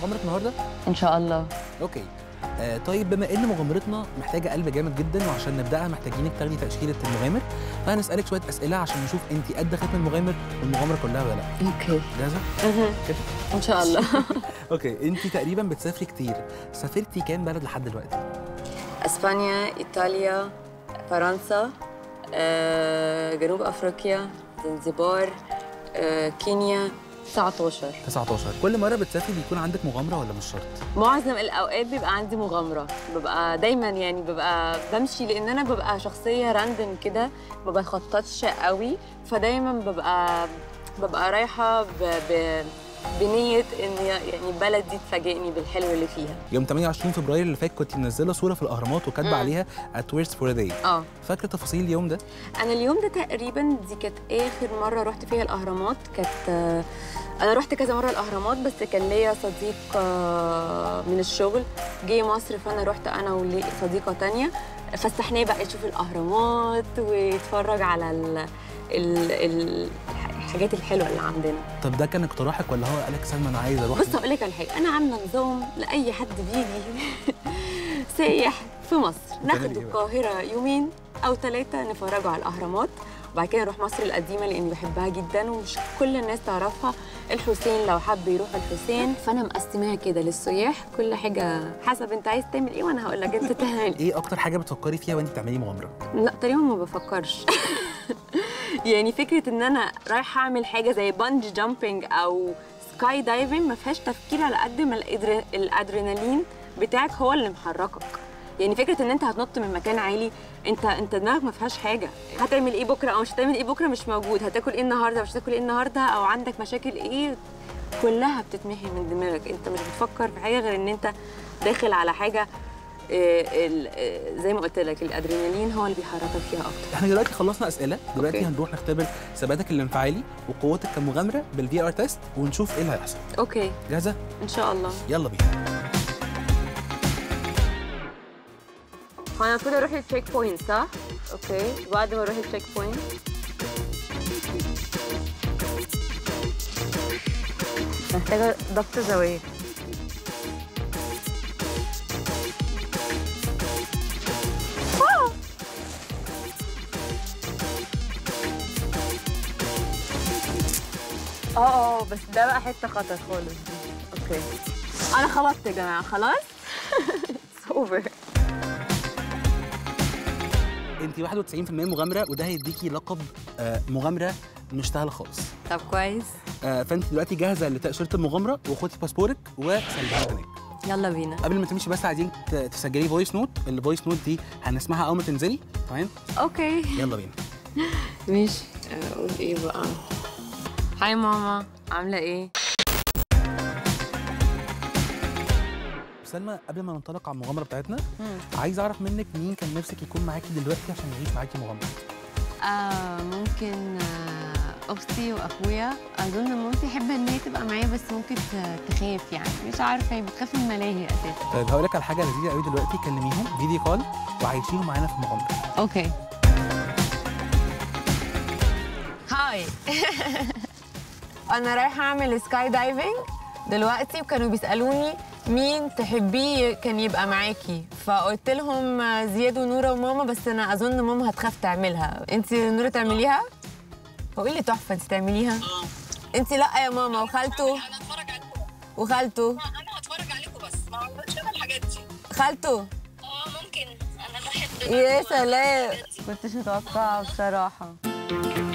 مغامره النهارده ان شاء الله اوكي آه طيب بما ان مغامرتنا محتاجه قلب جامد جدا وعشان نبداها محتاجينك تاخدي تاشيره المغامر فهنسالك شويه اسئله عشان نشوف انت قد ختم المغامر والمغامره كلها ولا لا اوكي جاهزه كده ان شاء الله اوكي انت تقريبا بتسافري كتير سافرتي كام بلد لحد دلوقتي اسبانيا ايطاليا فرنسا آه، جنوب افريقيا زنزبار آه، كينيا 19 19 كل مره بتسافري بيكون عندك مغامره ولا مش شرط معظم الاوقات بيبقى عندي مغامره ببقى دايما يعني ببقى بمشي لان انا ببقى شخصيه راندم كده ما بخططش قوي فدايما ببقى ببقى رايحه ب... ب... بنيه ان يعني البلد دي تفاجئني بالحلو اللي فيها يوم 28 فبراير اللي فات كنت منزله صوره في الاهرامات وكاتبه مم. عليها at worst for a day اه فاكره تفاصيل اليوم ده انا اليوم ده تقريبا دي كانت اخر مره رحت فيها الاهرامات كانت آه، انا رحت كذا مره الاهرامات بس كان ليا صديق آه، من الشغل جه مصر فانا رحت انا وصديقه تانية فسحناه بقى يشوف الاهرامات ويتفرج على ال ال ال الحاجات الحلوه اللي عندنا طب ده كان اقتراحك ولا هو قالك سلمى انا عايز اروح بص هقول لك على حاجه انا عامله نظام لاي حد بيجي سايح في مصر ناخد إيه بقى؟ القاهره يومين او ثلاثه نفرجوا على الاهرامات وبعد كده نروح مصر القديمه لاني بحبها جدا ومش كل الناس تعرفها الحسين لو حب يروح الحسين فانا مقسماها كده للسياح كل حاجه حسب انت عايز تعمل ايه وانا هقول لك انت تعمل ايه اكتر حاجه بتفكري فيها وانت بتعملي مغامره لا تقريبا ما بفكرش يعني فكره ان انا رايحه اعمل حاجه زي بانج جامبينج او سكاي دايفنج ما فيهاش تفكير على قد ما الإدر- الادرينالين بتاعك هو اللي محركك يعني فكره ان انت هتنط من مكان عالي انت انت دماغك ما فيهاش حاجه هتعمل ايه بكره او مش هتعمل ايه بكره مش موجود هتاكل ايه النهارده مش هتاكل ايه النهارده او عندك مشاكل ايه كلها بتتمحي من دماغك انت مش بتفكر في حاجه غير ان انت داخل على حاجه آه، ال- آه، زي ما قلت لك الادرينالين هو اللي بيحركك فيها اكتر احنا دلوقتي خلصنا اسئله دلوقتي أوكي. هنروح نختبر ثباتك الانفعالي وقوتك كمغامره بالفي ار تيست ونشوف ايه اللي هيحصل اوكي جاهزه ان شاء الله يلا بينا هو انا المفروض اروح التشيك بوينت صح اوكي بعد ما اروح التشيك بوينت محتاجه ضبط زوايا اه اه بس ده بقى حته خطر خالص دي اوكي انا خلصت يا جماعه خلاص It's over انت 91% مغامره وده هيديكي لقب آه مغامره مش سهله خالص طب كويس آه فانت دلوقتي جاهزه لتاشيره المغامره وخدي باسبورك وسلميها هناك يلا بينا قبل ما تمشي بس عايزين ت- تسجلي فويس نوت الفويس نوت دي هنسمعها اول ما تنزلي تمام اوكي يلا بينا ماشي اقول ايه بقى هاي ماما عامله ايه سلمى قبل ما ننطلق على المغامره بتاعتنا عايز اعرف منك مين كان نفسك يكون معاكي دلوقتي عشان يعيش معاكي مغامره آه ممكن آه اختي واخويا اظن مامتي احب ان هي تبقى معايا بس ممكن ت- تخاف يعني مش عارفه هي بتخاف من الملاهي اساسا طيب هقول لك على حاجه لذيذه قوي دلوقتي كلميهم فيديو كول وعايشيهم معانا في المغامره اوكي هاي انا رايحه اعمل سكاي دايفنج دلوقتي وكانوا بيسالوني مين تحبيه كان يبقى معاكي فقلت لهم زياد ونوره وماما بس انا اظن ماما هتخاف تعملها انت نوره تعمليها هو ايه اللي تحفه انت تعمليها انت لا يا ماما وخالته انا اتفرج عليكم وخالته انا هتفرج عليكم بس ما عملتش انا الحاجات دي خالته اه ممكن انا بحب يا سلام كنتش متوقعه بصراحه